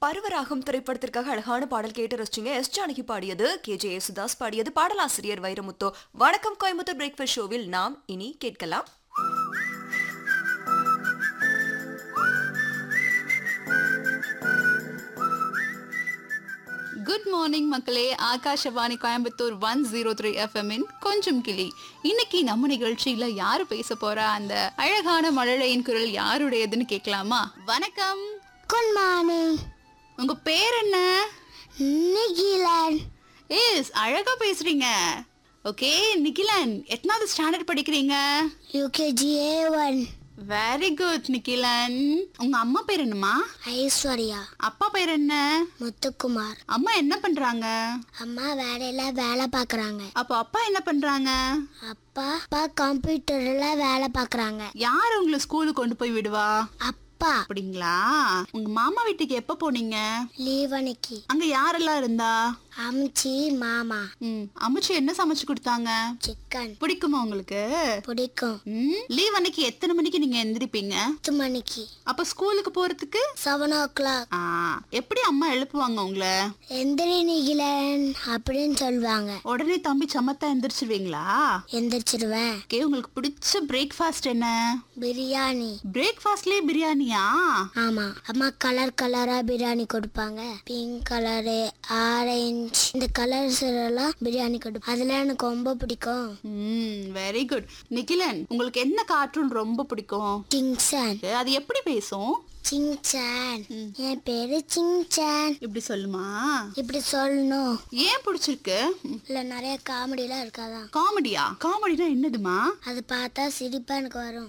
பருவராகம் திரைப்படத்திற்காக அழகான பாடல் கேட்டு ரசிச்சிங்க எஸ் ஜானகி பாடியது கே ஜே யேசுதாஸ் பாடியது பாடலாசிரியர் வைரமுத்தோ வணக்கம் கோயம்புத்தூர் பிரேக்ஃபாஸ்ட் ஷோவில் நாம் இனி கேட்கலாம் குட் மார்னிங் மக்களே Akashvani Coimbatore one zero three எஃப்எம்மின் கொஞ்சம் கிளி இன்னைக்கு நம்ம நிகழ்ச்சியில யாரு பேச போறா அந்த அழகான மழலையின் குரல் யாருடையதுன்னு கேட்கலாமா வணக்கம் குட் மார்னிங் உங்க பேர் என்ன நிகிலன் எஸ் அழகா பேசுறீங்க ஓகே நிகிலன் எத்தனாவது ஸ்டாண்டர்ட் படிக்கிறீங்க UKG A one very good Nikhilan உங்க அம்மா பேர் என்னம்மா ஐஸ்வர்யா அப்பா பேர் என்ன முத்துக்குமார் அம்மா என்ன பண்றாங்க அம்மா வேலையில வேலை பார்க்குறாங்க அப்போ அப்பா என்ன பண்றாங்க அப்பா அப்பா கம்ப்யூட்டர்ல வேலை பார்க்குறாங்க யார் உங்களை ஸ்கூலுக்கு கொண்டு போய் விடுவா அப்பா அப்படிங்களா உங்க மாமா வீட்டுக்கு எப்ப போனீங்க லீவ் அன்னைக்கு அங்க யாரெல்லாம் இருந்தா அம்ச்சி மாமா ம் அம்முச்சி என்ன சமைச்சு கொடுத்தாங்க சிக்கன் பிடிக்குமா உங்களுக்கு பிடிக்கும் ம் லீவ் அன்னைக்கு எத்தனை மணிக்கு நீங்க எந்திரிப்பீங்க பத்து மணிக்கு அப்ப ஸ்கூலுக்கு போறதுக்கு செவன் ஓ கிளாக் ஆ எப்படி அம்மா எழுப்புவாங்க உங்களை எந்திரி நிகிலன் அப்படின்னு சொல்லுவாங்க உடனே தம்பி சமத்தா எந்திரிச்சிருவீங்களா எந்திரிச்சிருவேன் ஓகே உங்களுக்கு பிடிச்ச பிரேக்ஃபாஸ்ட் என்ன பிரியாணி பிரேக்ஃபாஸ்ட்லயே பிரியாணியா ஆமா அம்மா கலர் கலரா பிரியாணி கொடுப்பாங்க பிங்க் கலரு ஆரஞ்சு இந்த கலர்ஸ் எல்லாம் பிரியாணி கொடுப்பாங்க அதெல்லாம் எனக்கு ரொம்ப பிடிக்கும் ம் வெரி குட் நிகிலன் உங்களுக்கு என்ன கார்ட்டூன் ரொம்ப பிடிக்கும் சிங்சான் அது எப்படி பேசும் சிங்சான் என் பேரு சிங்சான் இப்படி சொல்லுமா இப்படி சொல்லணும் ஏன் பிடிச்சிருக்கு இல்ல நிறைய காமெடிலாம் இருக்காதான் காமெடியா காமெடினா என்னதுமா அது பார்த்தா சிரிப்பா எனக்கு வரும்